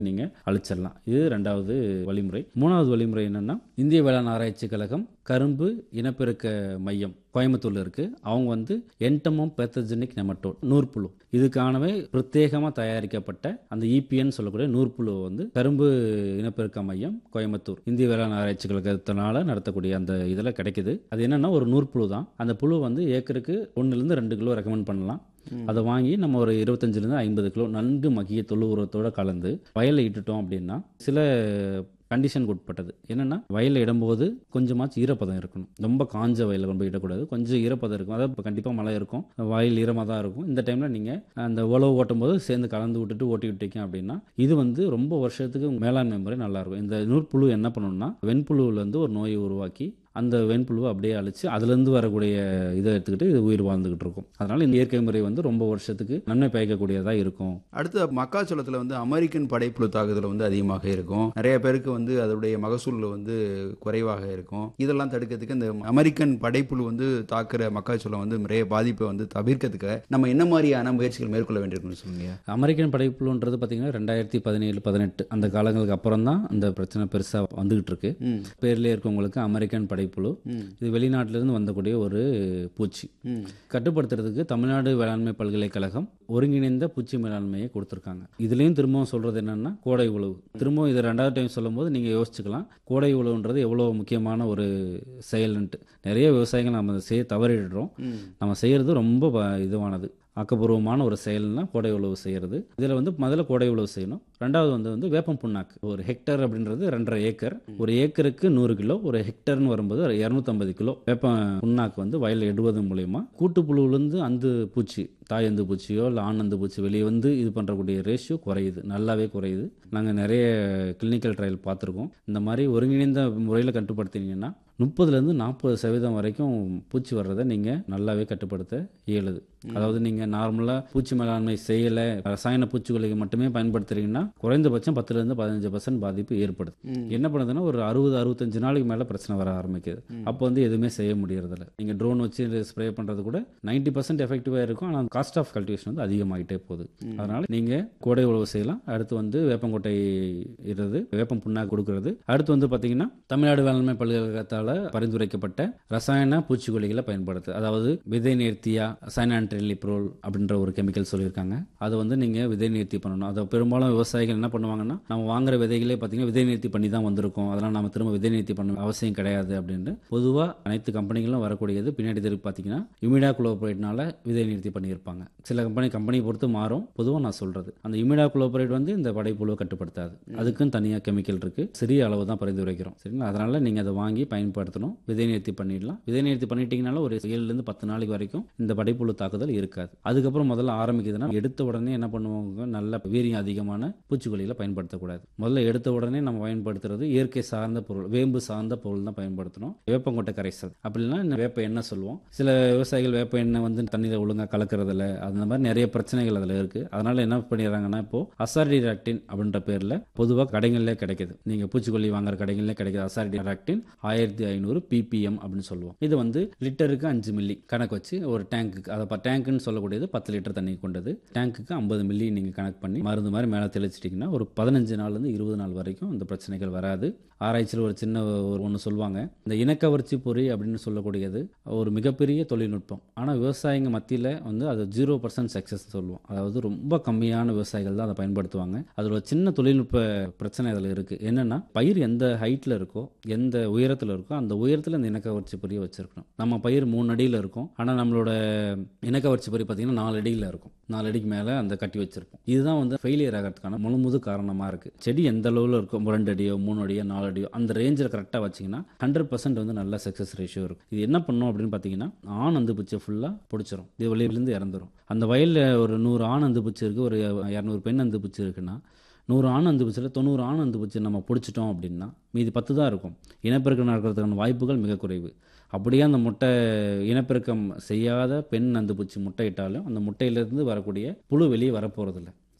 நீங்க அழிச்சிடலாம் இது ரெண்டாவது வழிமுறை மூணாவது வழிமுறை என்னன்னா இந்திய வேளாண் ஆராய்ச்சி கழகம் கரும்பு இனப்பெருக்க மையம் கோயம்புத்தூர்ல இருக்கு அவங்க வந்து என்டமம் பேத்தஜெனிக் நெமட்டோட் நூற்புழு இதுக்கானவே பிரத்யேகமாக தயாரிக்கப்பட்ட அந்த இபிஎன் சொல்லக்கூடிய நூற்புழு வந்து கரும்பு இனப்பெருக்க மையம் கோயம்புத்தூர் இந்திய வேளாண் ஆராய்ச்சி கழகத்தினால நடத்தக்கூடிய அந்த இதில் கிடைக்குது அது என்னன்னா ஒரு நூற்புழு தான் அந்த புழு வந்து ஏக்கருக்கு ஒன்றுலேருந்து ரெண்டு கிலோ ரெக்கமெண்ட் பண்ணலாம் அதை வாங்கி நம்ம ஒரு இருபத்தஞ்சிலேருந்து ஐம்பது கிலோ நன்கு மகிய தொழு உரத்தோட கலந்து வயலில் இட்டுட்டோம் அப்படின்னா சில கண்டிஷனுக்கு உட்பட்டது என்னன்னா வயலில் இடும்போது கொஞ்சமாச்சும் ஈரப்பதம் இருக்கணும் ரொம்ப காஞ்ச வயலில் கொண்டு போய் இடக்கூடாது கொஞ்சம் ஈரப்பதம் இருக்கும் அதாவது இப்போ கண்டிப்பாக மழை இருக்கும் வயல் ஈரமாக தான் இருக்கும் இந்த டைமில் நீங்கள் அந்த உழவு ஓட்டும் போது சேர்ந்து கலந்து விட்டுட்டு ஓட்டி விட்டீங்க அப்படின்னா இது வந்து ரொம்ப வருஷத்துக்கு மேலாண்மை முறை நல்லாயிருக்கும் இந்த நூற்புழு என்ன பண்ணணும்னா வெண்புழுவிலேருந்து ஒரு நோயை உருவாக்கி அந்த வெண்புழுவை அப்படியே அழிச்சு அதுலேருந்து வரக்கூடிய இதை எடுத்துக்கிட்டு இது உயிர் வாழ்ந்துகிட்டு இருக்கும் அதனால இந்த இயற்கை முறை வந்து ரொம்ப வருஷத்துக்கு நன்மை பயக்கக்கூடியதாக இருக்கும் அடுத்து மக்காச்சோளத்தில் வந்து அமெரிக்கன் படைப்புழு தாக்குதல் வந்து அதிகமாக இருக்கும் நிறைய பேருக்கு வந்து அதோடைய மகசூல் வந்து குறைவாக இருக்கும் இதெல்லாம் தடுக்கிறதுக்கு இந்த அமெரிக்கன் படைப்புழு வந்து தாக்குற மக்காச்சோளம் வந்து நிறைய பாதிப்பை வந்து தவிர்க்கிறதுக்கு நம்ம என்ன மாதிரியான முயற்சிகள் மேற்கொள்ள வேண்டியிருக்குன்னு சொல்லுங்க அமெரிக்கன் படைப்புழுன்றது பார்த்தீங்கன்னா ரெண்டாயிரத்தி பதினேழு பதினெட்டு அந்த காலங்களுக்கு அப்புறம் தான் அந்த பிரச்சனை பெருசாக வந்துகிட்டு இருக்கு ம் பேர்லேயே இருக்கவங்களுக்கு அமெரிக்கன் படைப்புழு ம் இது வெளிநாட்டிலிருந்து வந்தக்கூடிய ஒரு பூச்சி ம் கட்டுப்படுத்துறதுக்கு தமிழ்நாடு வேளாண்மை பல்கலைக்கழகம் ஒருங்கிணைந்த பூச்சி மேலாண்மையை கொடுத்துருக்காங்க இதுலேயும் திரும்பவும் சொல்றது என்னன்னா கோடை உழவு திரும்பவும் இது ரெண்டாவது டைம் சொல்லும்போது நீங்கள் யோசிச்சுக்கலாம் கோடை உழவுன்றது எவ்வளோ முக்கியமான ஒரு செயல்ன்ட்டு நிறைய விவசாயிகள் நம்ம அதை செய்ய தவறிடுறோம் ம் நம்ம செய்கிறது ரொம்ப ப- இதுவானது ஆக்கப்பூர்வமான ஒரு செயல்னா கோடை உழவு செய்கிறது இதில் வந்து முதல்ல கோடை உழவு செய்யணும் ரெண்டாவது வந்து வந்து வேப்பம் புண்ணாக்கு ஒரு ஹெக்டர் அப்படின்றது ரெண்டரை ஏக்கர் ஒரு ஏக்கருக்கு நூறு கிலோ ஒரு ஹெக்டர்னு வரும்போது இரநூத்தம்பது கிலோ வேப்பம் புண்ணாக்கு வந்து வயலில் இடுவது மூலயமா கூட்டுப்புழுவிலேருந்து அந்து பூச்சி தாய் அந்து பூச்சியோ இல்லை ஆண் அந்து பூச்சி வெளியே வந்து இது பண்ணுறக்கூடிய ரேஷியோ குறையுது நல்லாவே குறையுது நாங்கள் நிறைய கிளினிக்கல் ட்ரையல் பார்த்துருக்கோம் இந்த மாதிரி ஒருங்கிணைந்த முறையில் கட்டுப்படுத்தினீங்கன்னா முப்பதுலேருந்து நாற்பது சதவீதம் வரைக்கும் பூச்சி வர்றதை நீங்கள் நல்லாவே கட்டுப்படுத்த இயலுது அதாவது நீங்கள் நார்மலாக பூச்சி மேலாண்மை செய்யலை ரசாயன பூச்சிக்கொல்லிகள் மட்டுமே பயன்படுத்துறீங்கன்னா குறைந்தபட்சம் பத்துலேருந்து பதினஞ்சு பர்சன்ட் பாதிப்பு ஏற்படுது என்ன பண்ணுதுன்னா ஒரு அறுபது அறுபத்தஞ்சு நாளைக்கு மேலே பிரச்சனை வர ஆரம்பிக்குது அப்போ வந்து எதுவுமே செய்ய முடியறதில்ல நீங்கள் ட்ரோன் வச்சு ஸ்ப்ரே பண்ணுறது கூட நைன்டி பர்சன்ட் எஃபெக்டிவாக இருக்கும் ஆனால் காஸ்ட் ஆஃப் கல்டிவேஷன் வந்து அதிகமாகிட்டே போகுது அதனால நீங்கள் கோடை உழவு செய்யலாம் அடுத்து வந்து வேப்பங்கொட்டை இடுறது வேப்பம் புண்ணாக்கு கொடுக்கறது அடுத்து வந்து பார்த்தீங்கன்னா தமிழ்நாடு வேளாண்மை பல்கலைக்கழகத்தால் பரிந்துரைக்கப்பட்ட ரசாயன பூச்சிக்கொல்லிகளை பயன்படுத்து அதாவது விதை நேர்த்தியா சைனான்ட்ரிலிப்ரோல் அப்படின்ற ஒரு கெமிக்கல் சொல்லியிருக்காங்க அதை வந்து நீங்கள் விதை நேர்த்தி பண்ணணும் அதை பெரும்பாலும் விவசாயிகள் என்ன பண்ணுவாங்கன்னா நம்ம வாங்குற விதைகளே பார்த்தீங்கன்னா விதை நேர்த்தி பண்ணி தான் வந்திருக்கும் அதெல்லாம் நம்ம திரும்ப விதை நேர்த்தி பண்ண அவசியம் கிடையாது அப்படின்னு பொதுவாக அனைத்து கம்பெனிகளும் வரக்கூடியது பின்னாடி திருப்பி பார்த்தீங்கன்னா இமிடா குளோபரேட்னால விதை நிறுத்தி பண்ணியிருப்பாங்க சில கம்பெனி கம்பெனி பொறுத்து மாறும் பொதுவாக நான் சொல்றது அந்த இமிடா குளோபரேட் வந்து இந்த படைப்புழுவை கட்டுப்படுத்தாது அதுக்கும் தனியாக கெமிக்கல் இருக்கு சிறிய அளவு தான் பரிந்துரைக்கிறோம் சரிங்களா அதனால நீங்கள் அதை வாங்கி பயன்படுத்தணும் விதை நிறுத்தி பண்ணிடலாம் விதை நிறுத்தி பண்ணிட்டீங்கனால ஒரு ஏழுலேருந்து பத்து நாளைக்கு வரைக்கும் இந்த படைப்புழு தாக்குதல் இருக்காது அதுக்கப்புறம் முதல்ல ஆரம்பிக்குதுன்னா எடுத்த உடனே என்ன பண்ணுவாங்க நல்ல வீரியம் அதிகமான பூச்சிக்கொல்லிகளை பயன்படுத்தக்கூடாது முதல்ல எடுத்த உடனே நம்ம பயன்படுத்துறது இயற்கை சார்ந்த பொருள் வேம்பு சார்ந்த பொருள் தான் பயன்படுத்தணும் வேப்பங்கொட்டை கரைசல் அப்படின்னா இந்த வேப்ப எண்ணெய் சொல்லுவோம் சில விவசாயிகள் வேப்ப எண்ணெய் வந்து தண்ணியில் ஒழுங்கா கலக்கறதில்ல அந்த மாதிரி நிறைய பிரச்சனைகள் அதில் இருக்கு அதனால என்ன பண்ணிடுறாங்கன்னா இப்போ அசாரிடாக்டின் அப்படின்ற பேர்ல பொதுவாக கடைகளிலே கிடைக்குது நீங்க பூச்சிக்கொல்லி வாங்குற கடைகளிலே கிடைக்குது அசாரிடாக்டின் ஆயிரத்தி ஐநூறு பிபிஎம் அப்படின்னு சொல்லுவோம் இது வந்து லிட்டருக்கு அஞ்சு மில்லி கணக்கு வச்சு ஒரு டேங்க்குக்கு அதை டேங்க்குன்னு சொல்லக்கூடியது பத்து லிட்டர் தண்ணி கொண்டது டேங்க்குக்கு ஐம்பது மில்லி நீங்கள் கணக்கு பண்ணி மருந்து மாதிரி மேலே தெளிச்சிட்டிங்கன்னா ஒரு பதினஞ்சு நாள்லேருந்து இருபது நாள் வரைக்கும் இந்த பிரச்சனைகள் வராது ஆராய்ச்சியில் ஒரு சின்ன ஒரு ஒன்று சொல்லுவாங்க இந்த இனக்கவர்ச்சி பொறி அப்படின்னு சொல்லக்கூடியது ஒரு மிகப்பெரிய தொழில்நுட்பம் ஆனால் விவசாயிங்க மத்தியில் வந்து அது ஜீரோ பர்சன்ட் சக்ஸஸ் சொல்லுவோம் அதாவது ரொம்ப கம்மியான விவசாயிகள் தான் அதை பயன்படுத்துவாங்க அதில் ஒரு சின்ன தொழில்நுட்ப பிரச்சனை அதில் இருக்குது என்னென்னா பயிர் எந்த ஹைட்டில் இருக்கோ எந்த உயரத்தில் இருக்கோ அந்த உயரத்தில் இந்த இனக்கவர்ச்சி பொறியை வச்சிருக்கணும் நம்ம பயிர் மூணு அடியில் இருக்கும் ஆனால் நம்மளோட இனக்கவர்ச்சி பொறி பார்த்தீங்கன்னா நாலு அடியில் இருக்கும் நாலு அடிக்கு மேலே அந்த கட்டி வச்சிருப்போம் இதுதான் வந்து ஃபெயிலியர் ஆகிறதுக்கான முழுமுது காரணமாக இருக்குது செடி எந்த அளவில் இருக்கும் ரெண்டு அடியோ மூணு அடியோ நாலு அடியோ அந்த ரேஞ்சில் கரெக்டாக வச்சிங்கன்னா ஹண்ட்ரட் பர்சன்ட் வந்து நல்ல சக்ஸஸ் ரேஷியோ இருக்கும் இது என்ன பண்ணும் அப்படின்னு பார்த்தீங்கன்னா ஆண் அந்து பூச்சியை ஃபுல்லாக பிடிச்சிரும் இது வெளியிலேருந்து இறந்துரும் அந்த வயலில் ஒரு நூறு ஆண் அந்து பூச்சி இருக்குது ஒரு இரநூறு பெண் அந்து பூச்சி இருக்குன்னா நூறு ஆண் அந்து பூச்சியில் தொண்ணூறு ஆண் அந்து பூச்சி நம்ம பிடிச்சிட்டோம் அப்படின்னா மீதி பத்து தான் இருக்கும் இனப்பெருக்கம் நடக்கிறதுக்கான வாய்ப்புகள் மிக குறைவு அப்படியே அந்த முட்டை இனப்பெருக்கம் செய்யாத பெண் அந்து பூச்சி முட்டையிட்டாலும் அந்த முட்டையிலேருந்து வரக்கூடிய புழு வெளியே வரப்போகிறதில்ல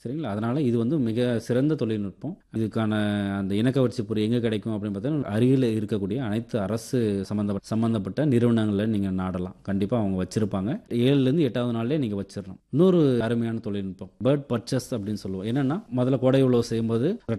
சரிங்களா அதனால இது வந்து மிக சிறந்த தொழில்நுட்பம் இதுக்கான அந்த இணக்கவரிசை பொறி எங்கே கிடைக்கும் அப்படின்னு பார்த்தீங்கன்னா அருகில் இருக்கக்கூடிய அனைத்து அரசு சம்பந்த சம்பந்தப்பட்ட நிறுவனங்களில் நீங்கள் நாடலாம் கண்டிப்பாக அவங்க வச்சிருப்பாங்க ஏழுலேருந்து எட்டாவது நாள்லேயே நீங்கள் வச்சிடணும் இன்னொரு அருமையான தொழில்நுட்பம் பேர்ட் பர்ச்சஸ் அப்படின்னு சொல்லுவோம் என்னன்னா முதல்ல கோடை உழவு செய்யும்போது